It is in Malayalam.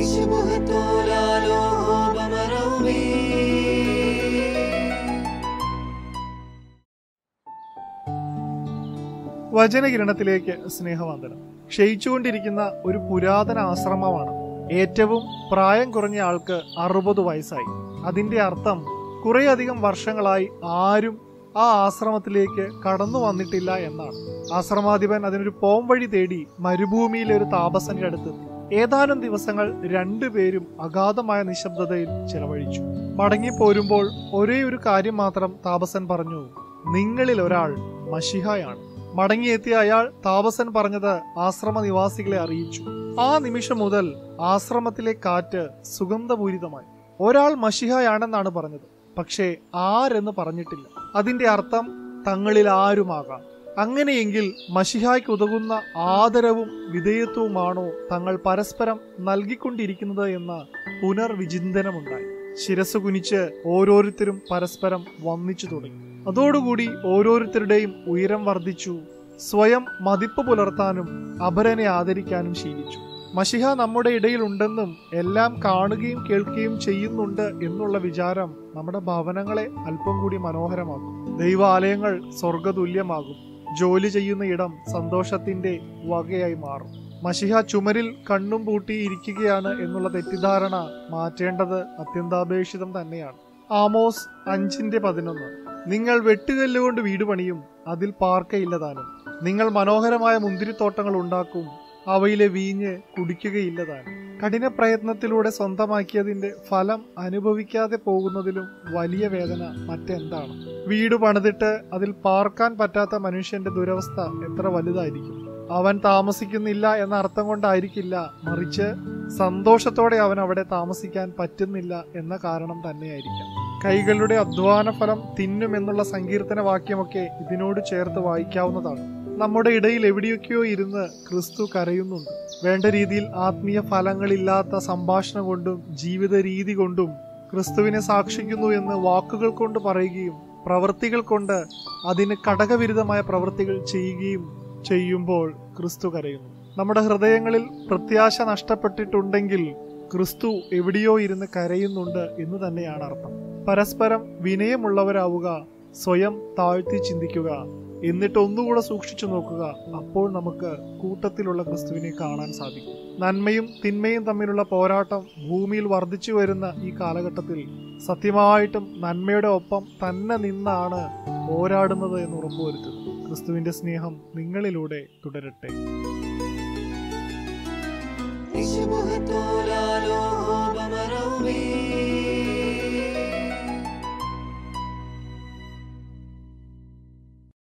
വചനകിരണത്തിലേക്ക് സ്നേഹവന്ദനം ക്ഷയിച്ചുകൊണ്ടിരിക്കുന്ന ഒരു പുരാതന ആശ്രമമാണ് ഏറ്റവും പ്രായം കുറഞ്ഞ ആൾക്ക് അറുപത് വയസ്സായി അതിന്റെ അർത്ഥം കുറേയധികം വർഷങ്ങളായി ആരും ആ ആശ്രമത്തിലേക്ക് കടന്നു വന്നിട്ടില്ല എന്നാണ് ആശ്രമാധിപൻ അതിനൊരു പോം വഴി തേടി മരുഭൂമിയിലെ ഒരു താപസന്റെ അടുത്ത് ഏതാനും ദിവസങ്ങൾ രണ്ടുപേരും അഗാധമായ നിശബ്ദതയിൽ ചെലവഴിച്ചു മടങ്ങിപ്പോരുമ്പോൾ ഒരേ ഒരു കാര്യം മാത്രം താപസൻ പറഞ്ഞു നിങ്ങളിൽ ഒരാൾ മഷിഹായാണ് മടങ്ങിയെത്തിയ അയാൾ താപസൻ പറഞ്ഞത് ആശ്രമ നിവാസികളെ അറിയിച്ചു ആ നിമിഷം മുതൽ ആശ്രമത്തിലെ കാറ്റ് സുഗന്ധപൂരിതമായി ഒരാൾ മഷിഹായാണെന്നാണ് പറഞ്ഞത് പക്ഷേ ആരെന്ന് പറഞ്ഞിട്ടില്ല അതിന്റെ അർത്ഥം തങ്ങളിൽ ആരുമാകാം അങ്ങനെയെങ്കിൽ മഷിഹായ്ക്ക് ഉതകുന്ന ആദരവും വിധേയത്വവുമാണോ തങ്ങൾ പരസ്പരം നൽകിക്കൊണ്ടിരിക്കുന്നത് എന്ന പുനർവിചിന്തനമുണ്ടായി ശിരസ് കുനിച്ച് ഓരോരുത്തരും പരസ്പരം വന്നിച്ചു തുടങ്ങി അതോടുകൂടി ഓരോരുത്തരുടെയും ഉയരം വർദ്ധിച്ചു സ്വയം മതിപ്പ് പുലർത്താനും അപരനെ ആദരിക്കാനും ശീലിച്ചു മഷിഹ നമ്മുടെ ഇടയിൽ ഉണ്ടെന്നും എല്ലാം കാണുകയും കേൾക്കുകയും ചെയ്യുന്നുണ്ട് എന്നുള്ള വിചാരം നമ്മുടെ ഭവനങ്ങളെ അല്പം കൂടി മനോഹരമാക്കും ദൈവാലയങ്ങൾ സ്വർഗതുല്യമാകും ജോലി ചെയ്യുന്ന ഇടം സന്തോഷത്തിന്റെ വകയായി മാറും മഷിഹ ചുമരിൽ കണ്ണും പൂട്ടി ഇരിക്കുകയാണ് എന്നുള്ള തെറ്റിദ്ധാരണ മാറ്റേണ്ടത് അത്യന്താപേക്ഷിതം തന്നെയാണ് ആമോസ് അഞ്ചിന്റെ പതിനൊന്ന് നിങ്ങൾ വെട്ടുകല്ലുകൊണ്ട് വീട് പണിയും അതിൽ പാർക്കയില്ലതാനും നിങ്ങൾ മനോഹരമായ മുന്തിരിത്തോട്ടങ്ങൾ ഉണ്ടാക്കും അവയിലെ വീഞ്ഞ് കുടിക്കുകയില്ലതാനും കഠിന പ്രയത്നത്തിലൂടെ സ്വന്തമാക്കിയതിന്റെ ഫലം അനുഭവിക്കാതെ പോകുന്നതിലും വലിയ വേദന മറ്റെന്താണ് വീട് പണിതിട്ട് അതിൽ പാർക്കാൻ പറ്റാത്ത മനുഷ്യന്റെ ദുരവസ്ഥ എത്ര വലുതായിരിക്കും അവൻ താമസിക്കുന്നില്ല എന്ന അർത്ഥം കൊണ്ടായിരിക്കില്ല മറിച്ച് സന്തോഷത്തോടെ അവൻ അവിടെ താമസിക്കാൻ പറ്റുന്നില്ല എന്ന കാരണം തന്നെയായിരിക്കാം കൈകളുടെ അധ്വാന ഫലം തിന്നുമെന്നുള്ള സങ്കീർത്തന വാക്യമൊക്കെ ഇതിനോട് ചേർത്ത് വായിക്കാവുന്നതാണ് നമ്മുടെ ഇടയിൽ എവിടെയൊക്കെയോ ഇരുന്ന് ക്രിസ്തു കരയുന്നുണ്ട് വേണ്ട രീതിയിൽ ആത്മീയ ഫലങ്ങളില്ലാത്ത സംഭാഷണം കൊണ്ടും ജീവിത രീതി കൊണ്ടും ക്രിസ്തുവിനെ സാക്ഷിക്കുന്നു എന്ന് വാക്കുകൾ കൊണ്ട് പറയുകയും പ്രവൃത്തികൾ കൊണ്ട് അതിന് കടകവിരുദ്ധമായ പ്രവൃത്തികൾ ചെയ്യുകയും ചെയ്യുമ്പോൾ ക്രിസ്തു കരയുന്നു നമ്മുടെ ഹൃദയങ്ങളിൽ പ്രത്യാശ നഷ്ടപ്പെട്ടിട്ടുണ്ടെങ്കിൽ ക്രിസ്തു എവിടെയോ ഇരുന്ന് കരയുന്നുണ്ട് എന്ന് തന്നെയാണ് അർത്ഥം പരസ്പരം വിനയമുള്ളവരാവുക സ്വയം താഴ്ത്തി ചിന്തിക്കുക എന്നിട്ട് ഒന്നുകൂടെ സൂക്ഷിച്ചു നോക്കുക അപ്പോൾ നമുക്ക് കൂട്ടത്തിലുള്ള ക്രിസ്തുവിനെ കാണാൻ സാധിക്കും നന്മയും തിന്മയും തമ്മിലുള്ള പോരാട്ടം ഭൂമിയിൽ വർദ്ധിച്ചു വരുന്ന ഈ കാലഘട്ടത്തിൽ സത്യമായിട്ടും നന്മയുടെ ഒപ്പം തന്നെ നിന്നാണ് പോരാടുന്നത് എന്ന് ഉറപ്പുവരുത്തുന്നു ക്രിസ്തുവിന്റെ സ്നേഹം നിങ്ങളിലൂടെ തുടരട്ടെ يشبه طول